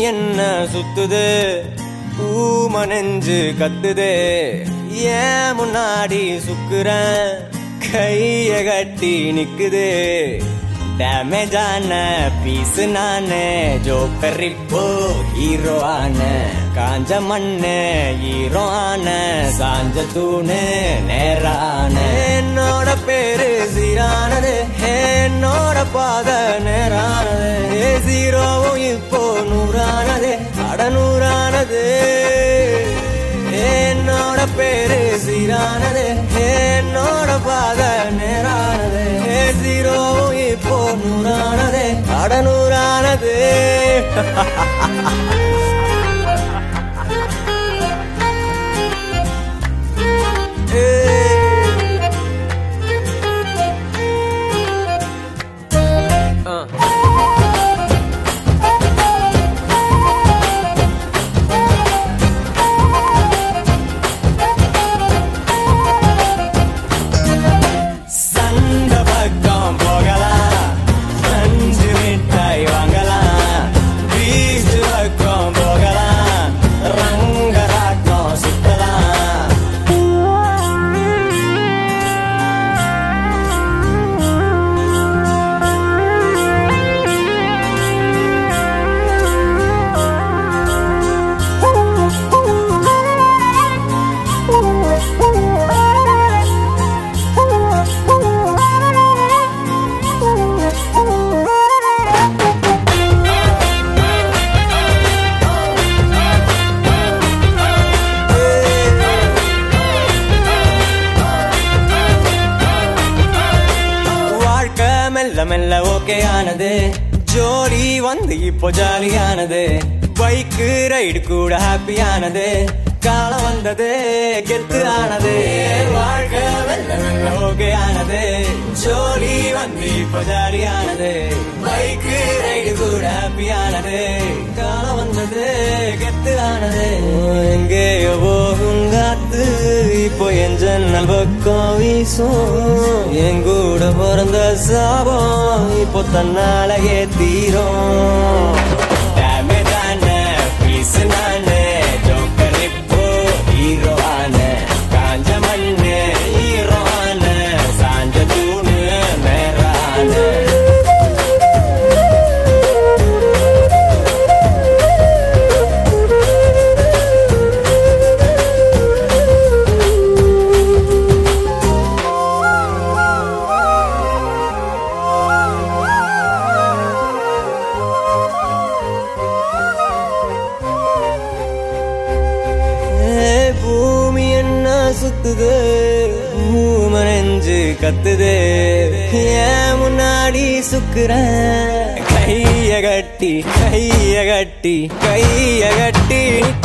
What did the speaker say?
என்ன சுத்துது பூம நெஞ்சு கத்துதே ஏன் முன்னாடி சுக்குறேன் கைய கட்டி நிக்குது டேமேஜ் ஆன பீஸ் நானு ஜோக்கர் இப்போ ஹீரோ ஆன காஞ்ச மண்ணு ஹீரோ ஆன சாஞ்ச தூணு நேரான என்னோட பேரு சீரானது என்னோட பாத நேரானது ஜீரோவும் இப்போ நூறானது அட நூறானது என்னோட பேரு சீரானது என்னோட பாத நேரானது ஜீரோவும் இப்போ நூறானது அட நூறானது சந்த பக்கம் போகலாம் அஞ்சு மிட்டாய் வாங்கலாம் பீச் பக்கம் போகலாம் ரங்கராட்டம் சுத்தலாம் வாழ்க்கை மெல்ல மெல்ல ஓகே ஆனது ஜோடி வந்து இப்போ ஜாலியானது பைக்கு ரைடு கூட ஹாப்பியானது காலம் வந்தது கெத்து ஆனது வாழ்க்கை மெல்ல மெல்ல ஓகே ஆனது ஜோடி வந்து இப்போ ஜாலியானது பைக்கு ரைடு கூட ஹாப்பியானது காலம் வந்தது கெத்து ஆனது எங்கேயோ போகும் காத்து இப்போ என் ஜன்னல் பக்கம் வீசும் என் கூட பிறந்த சாபம் இப்போ தன்னாலேயே தீரும் Damage ஆன piece நானு, joker இப்போ hero ஆன. காஞ்ச மண்ணு hero ஆன. சாஞ்ச தூணு நேரான. ஏ, பூமி என்ன சுத்துது பூம நெஞ்சு கத்துது ஏன் முன்னாடி சுக்குறேன் கைய கட்டி கைய கட்டி கைய கட்டி